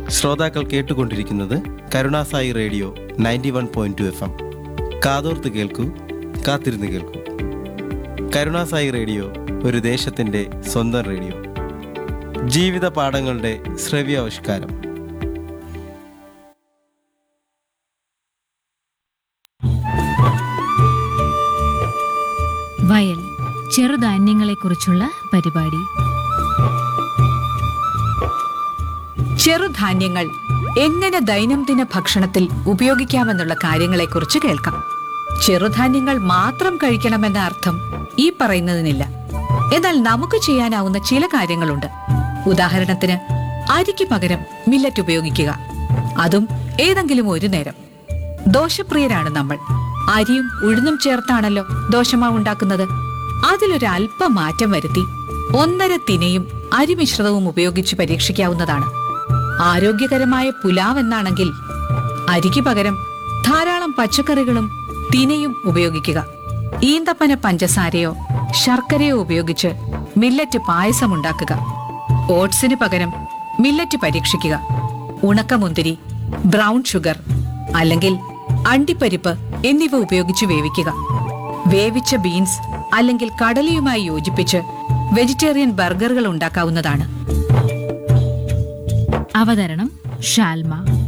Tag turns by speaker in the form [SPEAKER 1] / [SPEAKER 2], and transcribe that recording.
[SPEAKER 1] ശ്രോതാക്കൾ കേട്ടുകൊണ്ടിരിക്കുന്നത് Karunasai radio ninety one point two F M കാതോർത്ത് കേൾക്കൂ കാത്തിരുന്ന് കേൾക്കൂ കരുണാസായി റേഡിയോ ഒരു ദേശത്തിൻ്റെ സ്വന്തം റേഡിയോ ജീവിത പാഠങ്ങളുടെ ശ്രവ്യാവിഷ്കാരം
[SPEAKER 2] വയൽ ചെറുധാന്യങ്ങളെക്കുറിച്ചുള്ള പരിപാടി
[SPEAKER 3] ചെറുധാന്യങ്ങൾ എങ്ങനെ ദൈനംദിന ഭക്ഷണത്തിൽ ഉപയോഗിക്കാമെന്നുള്ള കാര്യങ്ങളെക്കുറിച്ച് കേൾക്കാം ചെറുധാന്യങ്ങൾ മാത്രം കഴിക്കണമെന്ന അർത്ഥം ഈ പറയുന്നതിനില്ല എന്നാൽ നമുക്ക് ചെയ്യാനാവുന്ന ചില കാര്യങ്ങളുണ്ട് ഉദാഹരണത്തിന് അരിക്ക് പകരം മില്ലറ്റ് ഉപയോഗിക്കുക അതും ഏതെങ്കിലും ഒരു നേരം ദോശപ്രിയരാണ് നമ്മൾ അരിയും ഉഴുന്നും ചേർത്താണല്ലോ ദോശമാവ് ഉണ്ടാക്കുന്നത് അതിലൊരു അല്പം മാറ്റം വരുത്തി ഒന്നര തിനയും അരിമിശ്രിതവും ഉപയോഗിച്ച് പരീക്ഷിക്കാവുന്നതാണ് ആരോഗ്യകരമായ പുലാവ് എന്നാണെങ്കിൽ അരിക്ക് പകരം ധാരാളം പച്ചക്കറികളും തിനയും ഉപയോഗിക്കുക ഈന്തപ്പന പഞ്ചസാരയോ ശർക്കരയോ ഉപയോഗിച്ച് മില്ലറ്റ് പായസം ഉണ്ടാക്കുക ഓട്സിന് പകരം മില്ലറ്റ് പരീക്ഷിക്കുക ഉണക്കമുന്തിരി ബ്രൗൺ ഷുഗർ അല്ലെങ്കിൽ അണ്ടിപ്പരിപ്പ് എന്നിവ ഉപയോഗിച്ച് വേവിക്കുക വേവിച്ച ബീൻസ് അല്ലെങ്കിൽ കടലയുമായി യോജിപ്പിച്ച് വെജിറ്റേറിയൻ ബർഗറുകൾ ഉണ്ടാക്കാവുന്നതാണ്
[SPEAKER 2] അവതരണം ഷാൽമ